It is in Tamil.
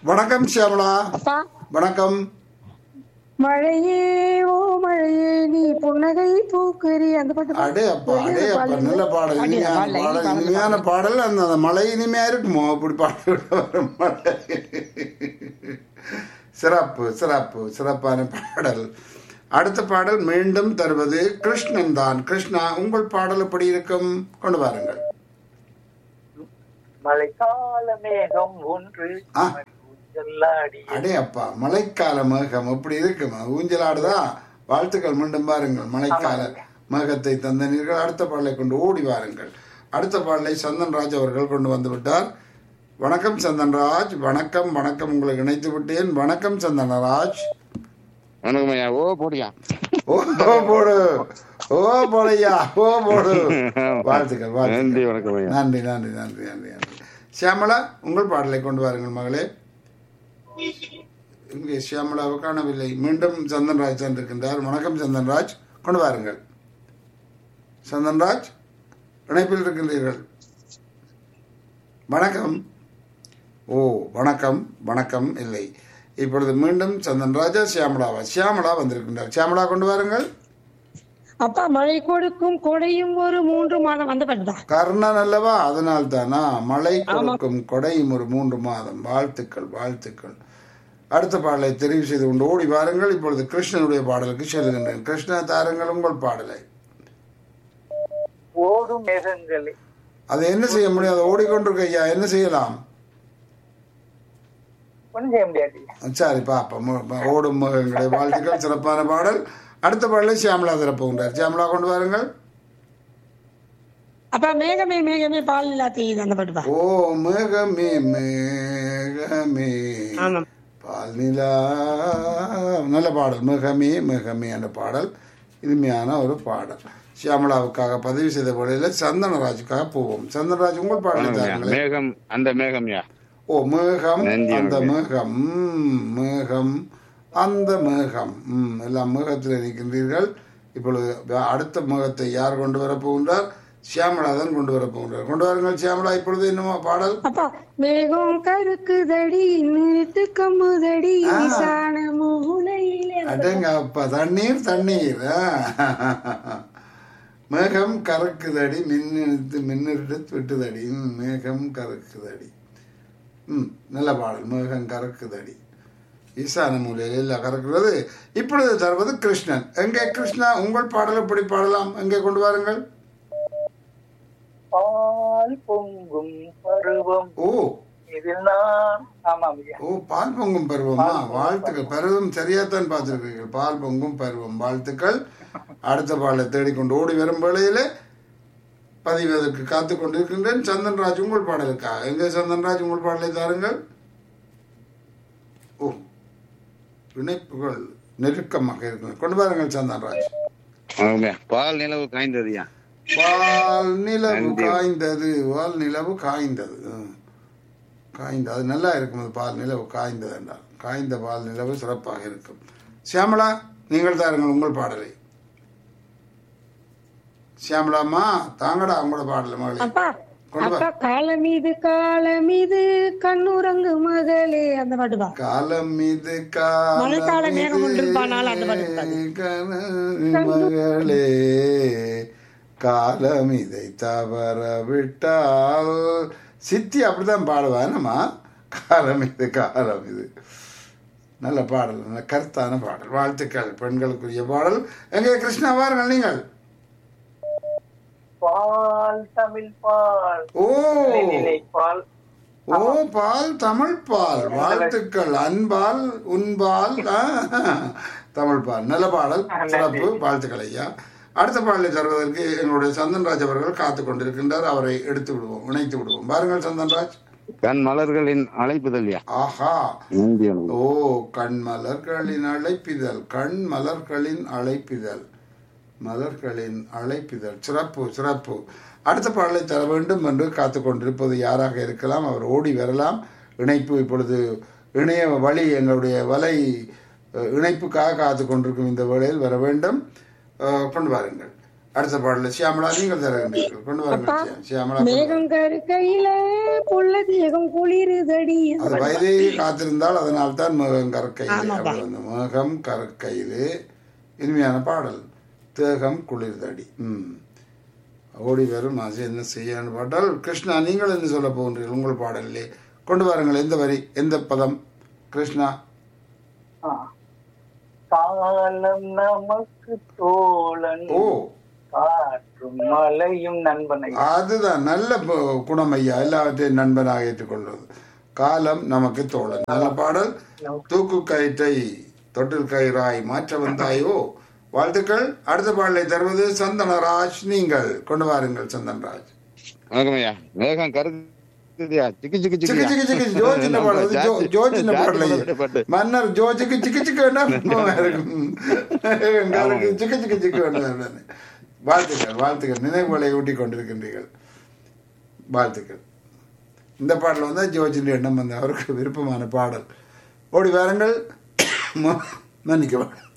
வணக்கம் சியாமளா அப்பா வணக்கம் மழையே ஓ மழையே நீ புன்னகை பூக்கறி அந்த பாட்டு பா- அடே அப்பா அடே அப்பா நல்ல பாடல் இனிமையான பாடல் இனிமையான பாடல் அந்த அந்த மழை இனிமையா இருக்குமோ அப்படி பாட்டு வரும் மழை சிறப்பு சிறப்பு சிறப்பான பாடல் அடுத்த பாடல் மீண்டும் தருவது கிருஷ்ணன் தான் கிருஷ்ணா உங்கள் பாடல் எப்படி இருக்கும் கொண்டு வாருங்கள் மழைக்கால மேகம் ஒன்று ஆ. ஊஞ்சலாடி அடே அப்பா மழைக்கால மேகம் எப்படி இருக்குமா ஊஞ்சலாடுதா வாழ்த்துக்கள் மீண்டும் பாருங்கள் மழைக்கால மேகத்தை தந்தனீர்கள் அடுத்த பாடலை கொண்டு ஓடி வாருங்கள் அடுத்த பாடலை சந்தன்ராஜ் அவர்கள் கொண்டு வந்து விட்டார் வணக்கம் சந்தன்ராஜ் வணக்கம் வணக்கம் உங்களை இணைத்து விட்டேன் வணக்கம் சந்தனராஜ் வணக்கம் ஐயா ஓ போடியா ஓ போடு ஓ போடையா ஓ போடு வாழ்த்துக்கள் நன்றி வாழ்த்துக்கள் வணக்கம் ஐயா நன்றி நன்றி நன்றி நன்றி நன்றி சியாமளா உங்கள் பாடலை கொண்டு வாருங்கள் மகளே இங்கே சியாமளாவை காணவில்லை மீண்டும் சந்தன்ராஜ் சென்றிருக்கின்றார் வணக்கம் சந்தன்ராஜ் கொண்டு வாருங்கள் சந்தன்ராஜ் இணைப்பில் இருக்கின்றீர்கள் வணக்கம் ஓ வணக்கம் வணக்கம் இல்லை இப்பொழுது மீண்டும் சந்தன்ராஜா சியாமளாவா சியாமளா வந்திருக்கின்றார் சியாமளா கொண்டு வாருங்கள் அப்பா மழை கொடுக்கும் கொடையும் ஒரு மூன்று மாதம் அந்த பாட்டு தான் கர்ணன் அல்லவா அதனால் தானா மழை கொடுக்கும் கொடையும் ஒரு மூன்று மாதம் வாழ்த்துக்கள் வாழ்த்துக்கள் அடுத்த பாடலை தெரிவு செய்து கொண்டு ஓடி வாருங்கள் இப்பொழுது கிருஷ்ணனுடைய பாடலுக்கு செல்கின்றேன் கிருஷ்ண தாருங்கள் உங்கள் பாடலை ஓடும் மேகங்களே அதை என்ன செய்ய முடியும் அதை ஓடிக்கொண்டிருக்க ஐயா என்ன செய்யலாம் ஒன்றும் செய்ய முடியாது சரி பாப்போம் ஓடும் முகங்களை வாழ்த்துக்கள் சிறப்பான பாடல் அடுத்த பாடலை சியாமலா திறப்புகின்றார் சியாமலா கொண்டு வாருங்கள் அப்பா மேகமே மேகமே பால் இல்லா தெரியுது அந்த பாட்டு பா ஓ மேகமே மேகமே ஆமாம் பால் நிலா நல்ல பாடல் மிகமே மிகமே என்ற பாடல் இனிமையான ஒரு பாடல் சியாமலாவுக்காக பதிவு செய்த பாடலில் சந்தனராஜுக்காக போவோம் சந்தனராஜ் உங்கள் பாடலை வணக்கம் ஐயா தாருங்களேன் மேகம் அந்த மேகம் யா ஓ மேகம் நன்றி, அந்த வணக்கம். மேகம் ம், மேகம் அந்த மேகம் ம், எல்லாம் மேகத்தில் இருக்கின்றீர்கள் இப்பொழுது வ- அடுத்த மேகத்தை யார் கொண்டு வரப் போகின்றார் சியாமலா தான் கொண்டு வரப் போகின்றார் கொண்டு வாருங்கள் சியாமலா இப்பொழுது என்னமோ பாடல் அப்பா மேகம் கருக்குதடி நிறுத்து கம்முதடி ஈசான மூலையிலே அடங்க அப்பா தண்ணீர் தண்ணீர் ஆ. மேகம் கறக்குதடி மின்னெடுத்து மின்னெடுத்து விட்டுதடி ம், மேகம் கறக்குதடி ம் நல்ல பாடல் மேகம் கறக்குதடி ஈசான மூலையில் எல்லாம் கறக்கிறது இப்பொழுது தருவது கிருஷ்ணன் எங்கே கிருஷ்ணா உங்கள் பாடல் எப்படி பாடலாம் எங்கே கொண்டு வாருங்கள் பால் பொங்கும் பருவம் ஓ இதில் நான் ஆமாம் ஐயா ஓ பால் பொங்கும் பருவமா வாழ்த்துக்கள் பருவம் சரியாத்தான் பார்த்திருக்கிறீர்கள் பால் பொங்கும் பருவம் வாழ்த்துக்கள் அடுத்த பாடலை தேடிக்கொண்டு ஓடி வரும் வேளையிலே பதிவதற்கு காத்து கொண்டிருக்கின்றேன் சந்தன்ராஜ் உங்கள் பாடலுக்காக எங்கே சந்தன்ராஜ் உங்கள் பாடலை தாருங்கள் ஓ இணைப்புகள் நெருக்கமாக இருக்கு கொண்டு வாருங்கள் சந்தன்ராஜ் வணக்கம் ஐயா பால் நிலவு காய்ந்ததுயா பால் நிலவு நன்றி. காய்ந்தது பால் நிலவு காய்ந்தது ம். காய்ந்த அது நல்லா இருக்கும் அது பால் நிலவு காய்ந்தது என்றால் காய்ந்த பால் நிலவு சிறப்பாக இருக்கும் சியாமளா நீங்கள் தாருங்கள் உங்கள் பாடலை சியாமளாம்மா தாங்கடா உங்களோட பாடல மகளே அப்பா கொண்டு வா அப்பா காலம் இது காலம் இது கண்ணுறங்கு மகளே அந்த பாட்டு தான் காலம் மீது காலம் மழைக்கால மேகம் மீது ஒன்றிருப்பானால் அந்த பாட்டு இருக்காது. கன- மகளே காலம் இதை தவற விட்டால் சித்தி அப்படிதான் பாடுவா என்னம்மா காலம் இது காலம் இது நல்ல பாடல் நல்ல கருத்தான பாடல் வாழ்த்துக்கள் பெண்களுக்குரிய பாடல் எங்கே கிருஷ்ணா வாருங்கள் நீங்கள் பால் தமிழ் பால் ஓ நிலை பால் ஓ பால் தமிழ் பால் வாழ்த்துக்கள் அன்பால் உன்பால் ஆ, தமிழ் பால் நல்ல பாடல் சிறப்பு வாழ்த்துக்கள் ஐயா அடுத்த பாடலை தருவதற்கு எங்களுடைய சந்தன்ராஜ் அவர்கள் காத்து கொண்டிருக்கின்றார் அவரை எடுத்து விடுவோம் இணைத்து விடுவோம் பாருங்கள் சந்தன்ராஜ் கண் மலர்களின் அழைப்புதல் யா ஆஹா நன்றி வணக்கம் ஓ கண் மலர்களின் அழைப்பிதழ் கண் மலர்களின் அழைப்பிதழ் மலர்களின் அழைப்பிதழ் சிறப்பு சிறப்பு அடுத்த பாடலை தர வேண்டும் என்று காத்து கொண்டிருப்பது யாராக இருக்கலாம் அவர் ஓடி வரலாம் இணைப்பு இப்பொழுது இணைய வழி எங்களுடைய வலை அஹ், இணைப்புக்காக காத்து கொண்டிருக்கும் இந்த வேளையில் வர வேண்டும் அஹ், கொண்டு வாருங்கள் அடுத்த பாடல சியாமலா நீங்கள் தருகின்றீர்கள் கொண்டு வாருங்கள் சியா- சியாமலா கொண்டு வாருங்கள். மேகம் கருக்கையில புள்ள தேகம் குளிருதடி அது வயதையை காத்திருந்தால் அதனால் தான் மேகம் கற்கையிலே அப்படி வந்து மேகம் கற்கையிலே இனிமையான பாடல் தேகம் குளிர்தடி ம் ஓடி வரும் ஆசை என்ன செய்யன்னு பாட்டால் கிருஷ்ணா நீங்கள் என்ன சொல்ல போகின்றீர்கள் உங்கள் பாடலிலே கொண்டு வாருங்கள் எந்த வரி எந்த பதம் கிருஷ்ணா ஆ. காலம் நமக்கு தோழன் ஓ காற்றும் மலையும் நண்பனை அதுதான் நல்ல ப- குணம் ஐயா எல்லாவற்றையும் நண்பனாக ஏற்றுக்கொள்வது காலம் நமக்கு தோழன் நல்ல பாடல் தூக்கு கயிற்றை தொட்டில் கயிறாய் மாற்ற வந்தாயோ வாழ்த்துக்கள் அடுத்த பாடலை தருவது சந்தனராஜ் நீங்கள் கொண்டு வாருங்கள் சந்தன்ராஜ் வணக்கம் ஐயா மேகம் கருக்குதியா சிக்கு சிக்கு சிக்கு சிக்கு சிக்கு ஜோ சின்ன பாடல் அது ஜோ- ஜோ சின்ன பாடல் ஐயா. பாட்டு மன்னர் ஜோ சிக்கு சிக்கு சிக்கு வேணா இருக்கும் எங்களுக்கு சிக்கு சிக்கு சிக்கு வேண்டாம் வாழ்த்துக்கள் வாழ்த்துக்கள் நினைவுகளை ஊட்டி கொண்டிருக்கின்றீர்கள் வாழ்த்துக்கள் இந்த பாடல் வந்து ஜோஜின் எண்ணம் வந்து அவருக்கு விருப்பமான பாடல் ஓடி வாருங்கள் ம- மன்னிக்க வேண்டும்